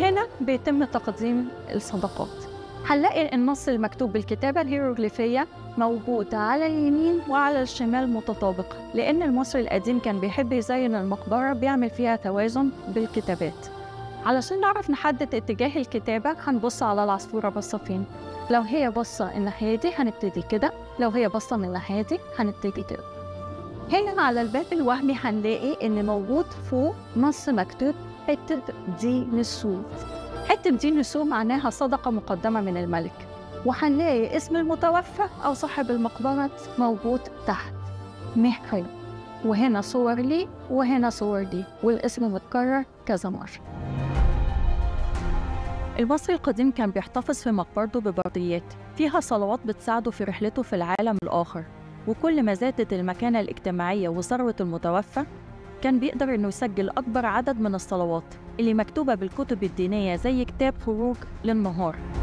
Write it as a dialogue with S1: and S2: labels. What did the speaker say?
S1: وهنا بيتم تقديم الصدقات هنلاقي النص المكتوب بالكتابة الهيروغليفية موجود على اليمين وعلى الشمال متطابق لأن المصري القديم كان بيحب يزين المقبرة بيعمل فيها توازن بالكتابات علشان نعرف نحدد اتجاه الكتابة هنبص على العصفورة باصة فين لو هي باصة الناحية دي هنبتدي كده لو هي باصة من الناحية دي هنبتدي كده هنا على الباب الوهمي هنلاقي إن موجود فوق نص مكتوب حتة دي نسوت حتة دي نسوت معناها صدقة مقدمة من الملك وهنلاقي اسم المتوفى أو صاحب المقبرة موجود تحت محرم وهنا صور لي وهنا صور لي والاسم متكرر كذا مرة المصري القديم كان بيحتفظ في مقبرته ببرديات فيها صلوات بتساعده في رحلته في العالم الآخر وكل ما زادت المكانة الاجتماعية وثروة المتوفى كان بيقدر إنه يسجل أكبر عدد من الصلوات اللي مكتوبة بالكتب الدينية زي كتاب خروج للنهار